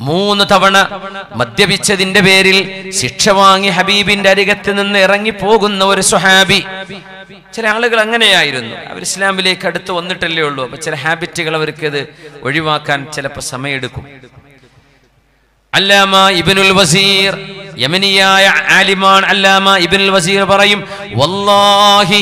മൂന്ന് തവണ മദ്യപിച്ചതിന്റെ പേരിൽ ശിക്ഷ വാങ്ങി ഹബീബിന്റെ അരികത്ത് നിന്ന് ഇറങ്ങി പോകുന്ന ഒരു സുഹാബി ചില ആളുകൾ അങ്ങനെയായിരുന്നു അവർ ഇസ്ലാമിലേക്ക് അടുത്ത് വന്നിട്ടല്ലേ ഉള്ളൂ അപ്പൊ ചില ഹാബിറ്റുകൾ അവർക്ക് അത് ഒഴിവാക്കാൻ ചിലപ്പോൾ സമയമെടുക്കും അല്ലാമ ഇബ്നുൽ വസീർ യമനിയായ ആലിമാൻ അല്ലാമ ഇബ്നുൽ വസീർ പറയും വല്ലാഹി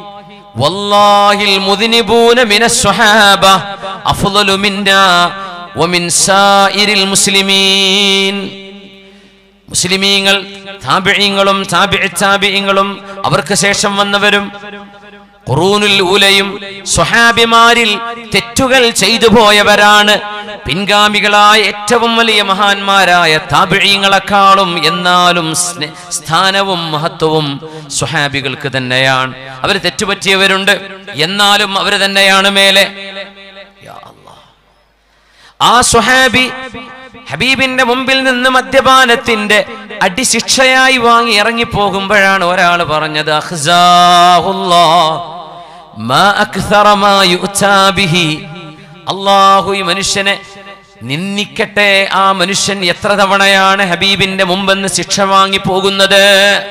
വല്ലാഹിൽ മുദ്നിബൂന മിനസ് സ്വഹാബ അഫ്ളലു മിന്നാ വമിൻ സായിരിൽ മുസ്ലിമീൻ മുസ്ലിമീങ്ങൾ താബിഈങ്ങളും താബിഇ താബിഈങ്ങളും അവർക്ക് ശേഷം വന്നവരും ഖുറൂനുൽ ഊലയും സ്വഹാബിമാരിൽ തെറ്റുകൾ ചെയ്തു പോയവരാണ് പിൻഗാമികളായ ഏറ്റവും വലിയ മഹാന്മാരായ താബിഴീങ്ങളെക്കാളും എന്നാലും സ്നേ- സ്ഥാനവും മഹത്വവും സ്വഹാബികൾക്ക് തന്നെയാണ് അവർ തെറ്റുപറ്റിയവരുണ്ട് എന്നാലും അവർ തന്നെയാണ് മേലെ യാ അല്ലാഹ്. ആ സ്വഹാബി ഹബീബിന്റെ മുമ്പിൽ നിന്ന് മദ്യപാനത്തിന്റെ അടിശിക്ഷയായി വാങ്ങി ഇറങ്ങി പോകുമ്പോഴാണ് ഒരാൾ പറഞ്ഞത് അഖ്സാഹുല്ലാ മാ അക്സറ മാ യുഅ്താ ബിഹി. അള്ളാഹു ഈ മനുഷ്യനെ നിന്ദിക്കട്ടെ ആ മനുഷ്യൻ എത്ര തവണയാണ് ഹബീബിന്റെ മുമ്പെന്ന് ശിക്ഷ വാങ്ങി പോകുന്നത്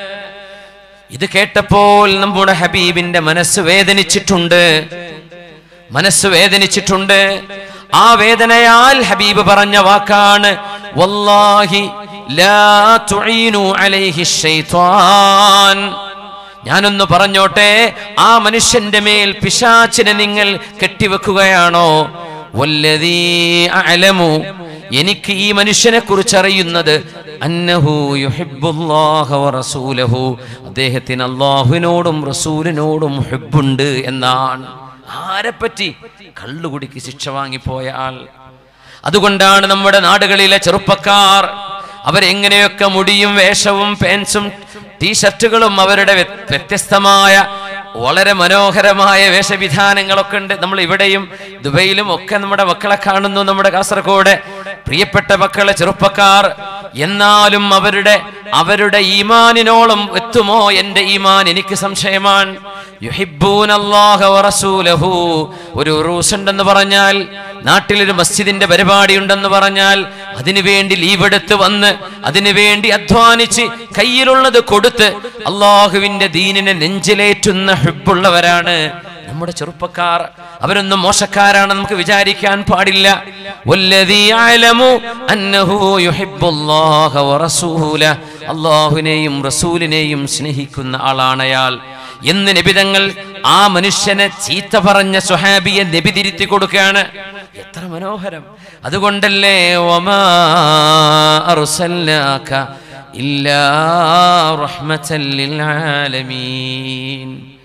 ഇത് കേട്ടപ്പോൾ നമ്മുടെ ഹബീബിന്റെ മനസ്സ് വേദനിച്ചിട്ടുണ്ട് മനസ്സ് വേദനിച്ചിട്ടുണ്ട് ആ വേദനയാൽ ഹബീബ് പറഞ്ഞ വാക്കാണ് വല്ലാഹി ലാ തുഈനു അലൈഹി ശൈത്വാൻ ഞാനൊന്ന് പറഞ്ഞോട്ടെ ആ മനുഷ്യന്റെ മേൽ പിശാച്ചിനെ നിങ്ങൾ കെട്ടിവെക്കുകയാണോ വല്ലതീ അലമു എനിക്ക് ഈ മനുഷ്യനെ കുറിച്ച് അറിയുന്നത് അന്നഹു യുഹിബ്ബുല്ലാഹ വറസൂലഹു അദ്ദേഹത്തിന് അള്ളാഹുവിനോടും റസൂലിനോടും ഹുബുണ്ട് എന്നാണ് ആരെപ്പറ്റി കള്ളുകുടിക്ക് ശിക്ഷ വാങ്ങിപ്പോയ ആൾ അതുകൊണ്ടാണ് നമ്മുടെ നാടുകളിലെ ചെറുപ്പക്കാർ അവരെങ്ങനെയൊക്കെ മുടിയും വേഷവും പാൻസും ടീഷർട്ടുകളും അവരുടെ വ്യ- വ്യത്യസ്തമായ വളരെ മനോഹരമായ വേഷവിധാനങ്ങളൊക്കെ ഉണ്ട് നമ്മൾ ഇവിടെയും ദുബൈയിലും ഒക്കെ നമ്മുടെ മക്കളെ കാണുന്നു നമ്മുടെ കാസർഗോഡ് പ്രിയപ്പെട്ട മക്കളെ ചെറുപ്പക്കാർ എന്നാലും അവരുടെ അവരുടെ ഈമാനിനോളം എത്തുമോ എന്റെ ഈമാൻ എനിക്ക് സംശയമാണ് യുഹിബ്ബൂനല്ലാഹ വറസൂലഹു ഒരു ഉറൂസ് ഉണ്ടെന്ന് പറഞ്ഞാൽ നാട്ടിലൊരു മസ്ജിദിന്റെ പരിപാടി ഉണ്ടെന്ന് പറഞ്ഞാൽ അതിനു വേണ്ടി ലീവ് എടുത്ത് വന്ന് അതിനു വേണ്ടി അധ്വാനിച്ച് കയ്യിലുള്ളത് കൊടുത്ത് അള്ളാഹുവിന്റെ ദീനിനെ നെഞ്ചിലേറ്റുന്ന ഹുബുള്ളവരാണ് നമ്മുടെ ചെറുപ്പക്കാർ അവരൊന്നും മോശക്കാരാണ് നമുക്ക് വിചാരിക്കാൻ പാടില്ല വല്ലദീ അലമു അന്നഹു യുഹിബ്ബുല്ലാഹ വറസൂല അള്ളാഹുവിനെയും റസൂലിനെയും സ്നേഹിക്കുന്ന ആളാണ് അയാൾ എന്ന് നബിതങ്ങൾ ആ മനുഷ്യനെ ചീത്ത പറഞ്ഞ സുഹാബിയെ നബി തിരുത്തി കൊടുക്കുകയാണ് എത്ര മനോഹരം അതുകൊണ്ടല്ലേ വമാ അർസൽനാക ഇല്ലാ റഹ്മത്തൻ ലിൽ ആലമീൻ